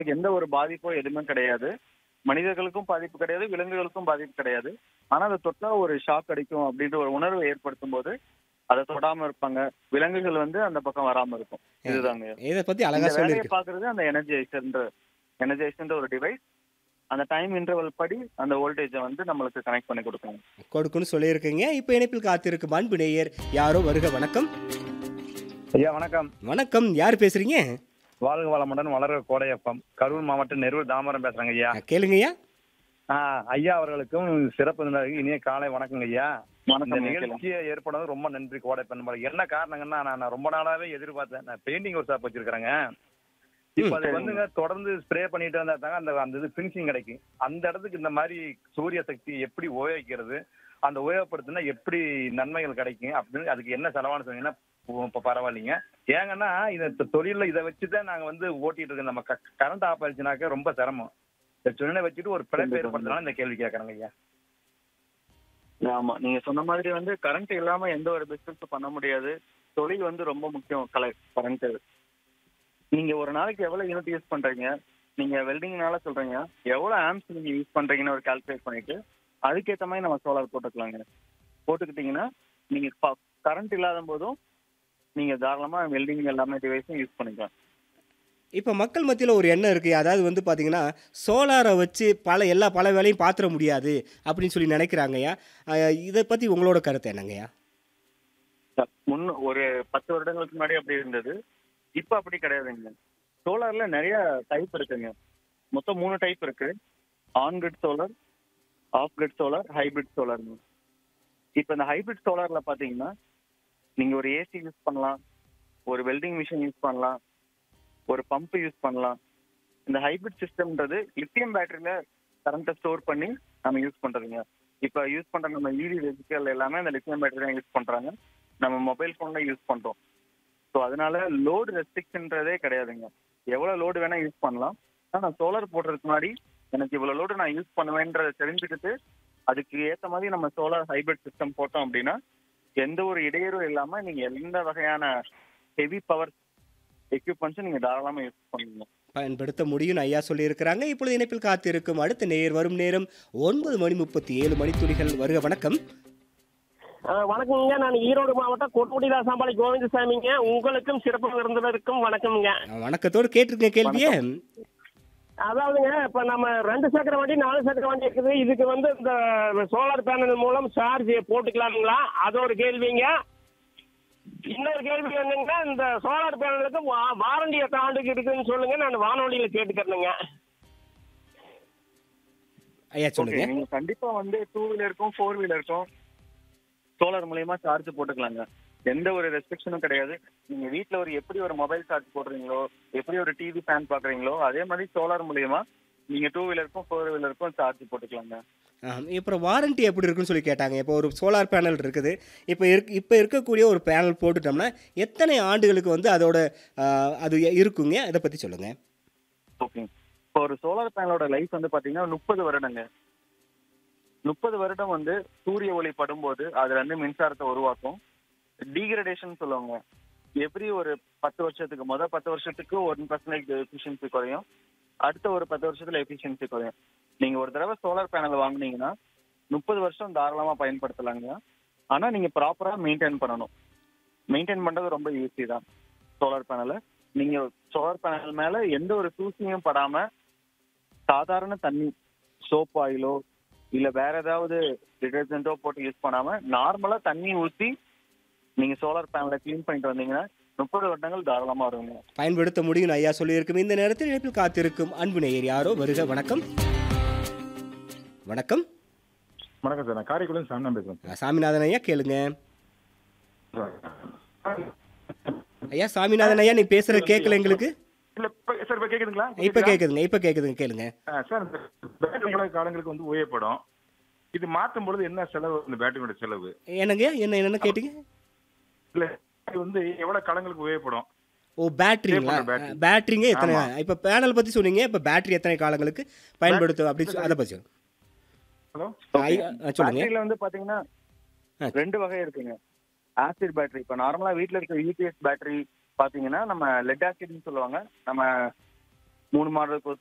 எந்த ஒரு பாதிப்போ எதுவுமே கிடையாது மனிதர்களுக்கும் பாதிப்பு கிடையாது விலங்குகளுக்கும் பாதிப்பு கிடையாது ஆனா அதை தொட்டா ஒரு ஷாக் அடிக்கும் அப்படின்ற ஒரு உணர்வை ஏற்படுத்தும் போது அதை தொடாம இருப்பாங்க விலங்குகள் வந்து அந்த பக்கம் வராம இருக்கும் இதுதாங்க இதை பத்தி அழகா இந்த வேலையை சொல்லியிருக்கு பாக்குறது அந்த எனர்ஜைசர்ன்ற எனர்ஜைசர்ன்ற ஒரு டிவைஸ் அந்த டைம் இன்டர்வல் படி அந்த வோல்டேஜை வந்து நம்மளுக்கு கனெக்ட் பண்ணி கொடுக்கும் கொடுக்குன்னு சொல்லியிருக்கீங்க இப்போ இணைப்பில் காத்திருக்கும் அன்பு நேயர் யாரோ வருக வணக்கம் ஐயா வணக்கம் வணக்கம் யார் பேசுறீங்க வாழ்க வளமுடன் வளர கோடையப்பம் கரூர் மாவட்டம் நெரூர் தாமரம் பேசுறேங்க ஐயா கேளுங்கய்யா ஆ, ஐயா அவர்களுக்கும் சிறப்பு விருந்தினருக்கு இனிய காலை வணக்கங்க ஐயா இந்த வணக்கம் நிகழ்ச்சியை ஏற்படுறது ரொம்ப நன்றி கோடை பெண்பாடு என்ன காரணங்கன்னா நான் நான் ரொம்ப நாளாவே எதிர்பார்த்தேன் நான் பெயிண்டிங் ஒரு ஷாப் வச்சிருக்கிறேங்க இப்போ அது சரிங்க. வந்துங்க தொடர்ந்து ஸ்ப்ரே பண்ணிட்டு வந்தா தாங்க அந்த அந்த இது ஃபினிஷிங் கிடைக்கும் அந்த இடத்துக்கு இந்த மாதிரி சூரிய சக்தி எப்படி உபயோகிக்கிறது அந்த உபயோகப்படுத்தினா எப்படி நன்மைகள் கிடைக்கும் அப்படின்னு அதுக்கு என்ன செலவானு சொன்னீங்கன்னா இப்போ பரவாயில்லைங்க ஏங்கன்னா இந்த தொழில இதை வச்சுதான் நாங்க வந்து ஓட்டிட்டு இருக்கோம் நம்ம கரண்ட் ஆஃப் ஆயிடுச்சுனாக்க ரொம்ப சிரமம் இந்த தொழிலை வச்சுட்டு ஒரு பிழைப்பு கண்டிப்பா. ஏற்படுத்தினாலும் இந்த கேள்வி கேட்கறேங்க ஐயா ஆமா நீங்க சொன்ன மாதிரி வந்து கரண்ட் இல்லாம எந்த ஒரு பிசினஸ் பண்ண முடியாது தொழில் வந்து ரொம்ப முக்கியம் கலை கரண்ட் நீங்க ஒரு நாளைக்கு எவ்வளவு யூனிட் யூஸ் பண்றீங்க நீங்க வெல்டிங்னால சொல்றீங்க எவ்வளவு ஆம்ஸ் நீங்க யூஸ் பண்றீங்கன்னு ஒரு கால்குலேட் பண்ணிட்டு அதுக்கேற்ற மாதிரி நம்ம சோலார் போட்டுக்கலாங்க போட்டுக்கிட்டீங்கன்னா நீங்க கரண்ட் இல்லாத போதும் நீங்க தாராளமா வெல்டிங் எல்லாமே டிவைஸும் யூஸ் பண்ணிக்கலாம் இப்போ மக்கள் மத்தியில் ஒரு எண்ணம் இருக்குது அதாவது வந்து பார்த்தீங்கன்னா சோலாரை வச்சு பல எல்லா பல வேலையும் பார்த்துட முடியாது அப்படின்னு சொல்லி நினைக்கிறாங்கய்யா அஹ் இதை பற்றி உங்களோட கருத்து என்னங்கய்யா முன்ன ஒரு பத்து வருடங்களுக்கு முன்னாடி அப்படி இருந்தது இப்ப அப்படி கிடையாதுங்க சோலார்ல நிறைய டைப் இருக்குங்க மொத்தம் மூணு டைப் இருக்கு on grid solar off grid solar hybrid சோலார்ங்க இப்போ இந்த ஹைபிரிட் சோலார்ல பாத்தீங்கன்னா நீங்க ஒரு ஏசி யூஸ் பண்ணலாம் ஒரு வெல்டிங் மிஷின் யூஸ் பண்ணலாம் ஒரு பம்ப் யூஸ் பண்ணலாம் இந்த ஹைபிரிட் சிஸ்டம்ன்றது லித்தியம் பேட்டரியில கரண்ட்டை ஸ்டோர் பண்ணி நம்ம யூஸ் பண்றதுங்க இப்போ யூஸ் பண்ற நம்ம இவி வெஹிக்கல் எல்லாமே அந்த லித்தியம் பேட்டரி தான் யூஸ் பண்றாங்க நம்ம மொபைல் ஃபோன்ல யூஸ் பண்றோம் ஸோ அதனால லோடு ரெஸ்ட்ரிக்ஷன்றதே கிடையாதுங்க எவ்வளவு லோடு வேணா யூஸ் பண்ணலாம் ஆனா நான் சோலார் போடுறதுக்கு முன்னாடி எனக்கு இவ்வளவு லோடு நான் யூஸ் பண்ணுவேன்றதை தெரிஞ்சுக்கிட்டு அதுக்கு ஏத்த மாதிரி நம்ம சோலார் ஹைபிரிட் சிஸ்டம் போட்டோம் அப்படின்னா எந்த ஒரு இடையூறும் இல்லாம நீங்க எந்த வகையான ஹெவி பவர் எக்யூப்மெண்ட்ஸும் நீங்க தாராளமா யூஸ் பண்ணுவீங்க பயன்படுத்த முடியும்னு ஐயா சொல்லியிருக்கிறாங்க இப்பொழுது இணைப்பில் காத்திருக்கும் அடுத்த நேர் வரும் நேரம் ஒன்பது மணி முப்பத்தி ஏழு மணித்துளிகள் வருக வணக்கம் ஆ, வணக்கம்ங்க நான் ஈரோடு மாவட்டம் கொட்டுக்குடிதாசாம்பாளை கோவிந்தசாமிங்க உங்களுக்கும் சிறப்பு விருந்தினருக்கும் வணக்கம்ங்க வணக்கத்தோடு கேட்டிருக்கேன் கேள்வியே அதாவதுங்க இப்ப நம்ம ரெண்டு சக்கர வண்டி நாலு சக்கர வண்டி இருக்குது இதுக்கு வந்து இந்த சோலார் பேனல் மூலம் சார்ஜ் போட்டுக்கலாங்களா அது ஒரு கேள்விங்க இன்னொரு கேள்வி என்னங்கன்னா இந்த சோலார் பேனலுக்கு வா- வாரண்டி எத்தனை ஆண்டுக்கு இருக்குன்னு சொல்லுங்க நான் வானொலியில கேட்டுக்கிறேனுங்க ஐயா சொல்லுங்க Okay, நீங்க கண்டிப்பா வந்து டூ வீலருக்கும் ஃபோர் வீலருக்கும் சோலார் மூலியமா சார்ஜ் போட்டுக்கலாங்க எந்த ஒரு ரெஸ்ட்ரிக்ஷனும் கிடையாது நீங்க வீட்ல ஒரு எப்படி ஒரு மொபைல் சார்ஜ் போடுறீங்களோ எப்படி ஒரு டிவி ஃபேன் பாக்குறீங்களோ அதே மாதிரி சோலார் மூலியமா நீங்க டூ வீலருக்கும் ஃபோர் வீலருக்கும் சார்ஜ் போட்டுக்கலாங்க இப்போ வாரண்டி எப்படி இருக்குன்னு சொல்லி கேட்டாங்க இப்போ ஒரு சோலார் பேனல் இருக்குது இப்போ இருக் இப்போ இருக்கக்கூடிய ஒரு பேனல் போட்டுட்டோம்னா எத்தனை ஆண்டுகளுக்கு வந்து அதோட ஆ, அது இருக்குங்க இதை பற்றி சொல்லுங்கள் ஓகே இப்போ ஒரு சோலார் பேனலோட லைஃப் வந்து பாத்தீங்கன்னா முப்பது வருடங்க முப்பது வருடம் வந்து சூரிய ஒளி படும்போது அதுல இருந்து மின்சாரத்தை உருவாக்கும் டீகிரடேஷன் சொல்லுவாங்க எவ்ரி ஒரு பத்து வருஷத்துக்கு முத பத்து வருஷத்துக்கு ஒன் பர்சன்டேஜ் எஃபிஷியன்சி குறையும் அடுத்த ஒரு பத்து வருஷத்துல எஃபிஷியன்சி குறையும் நீங்க ஒரு தடவை சோலார் பேனல் வாங்குனீங்கன்னா முப்பது வருஷம் தாராளமா பயன்படுத்தலாங்க ஆனா நீங்க ப்ராப்பரா மெயின்டைன் பண்ணணும் மெயின்டைன் பண்றது ரொம்ப ஈஸி தான் சோலார் பேனலை நீங்க சோலார் பேனல் மேல எந்த ஒரு தூசியும் படாம சாதாரண தண்ணி சோப் ஆயிலோ இல்ல வேற ஏதாவது டிடர்ஜென்ட்டோ போட்டு யூஸ் பண்ணாம நார்மலா தண்ணி ஊத்தி நீங்க சோலார் பேனலை க்ளீன் பண்ணிட்டு வந்தீங்கன்னா முப்பது வருடங்கள் தாராளமா வருங்க பயன்படுத்த முடியும்னு ஐயா சொல்லியிருக்கும் இந்த நேரத்தில் இணைப்பில் காத்திருக்கும் அன்பு நேயர் யாரோ வருக வணக்கம் வணக்கம் வணக்கம் சார் நான் காரைக்குடி சாமினா பேசுறேன் ஆ, சாமிநாதன் ஐயா கேளுங்க ஐயா சாமிநாதன் ஐயா நீ பேசுற கேட்கல எங்களுக்கு இல்ல இப்ப- சார் இப்ப கேக்குதுங்களா இப்ப கேக்குதுங்க இப்ப கேக்குதுங்க கேளுங்க ஆ, சார் இந்த பேட்டரி உலக காலங்களுக்கு வந்து உபயோகப்படும் இது மாத்தும் பொழுது என்ன செலவு இந்த பேட்டரியோட செலவு என்னங்க என்ன என்னன்னு கேட்டீங்க இல்ல இது வந்து எவ்வளவு காலங்களுக்கு உபயோகப்படும் ஓ பேட்டரிங்களா Stable battery. பேட்டரிங்க எத்தனை ஆமா. இப்போ பேனல் பத்தி சொன்னீங்க இப்போ பேட்டரி எத்தனை காலங்களுக்கு பயன்படுத்தும் அப்படின்னு சொல்லி- அதை பத்தி சொல்லுங்க. ஹலோ ஐயா, ஆ, சொல்லுங்க பேட்டரியில வந்து பாத்தீங்கன்னா ஆ. ரெண்டு வகை இருக்குங்க ஆசிட் பேட்டரி இப்ப நார்மலா வீட்ல இருக்க யூபிஎஸ் பேட்டரி பாத்தீங்கன்னா நம்ம லெட் ஆசிட்னு சொல்லுவாங்க நம்ம மூணு மாடலுக்கு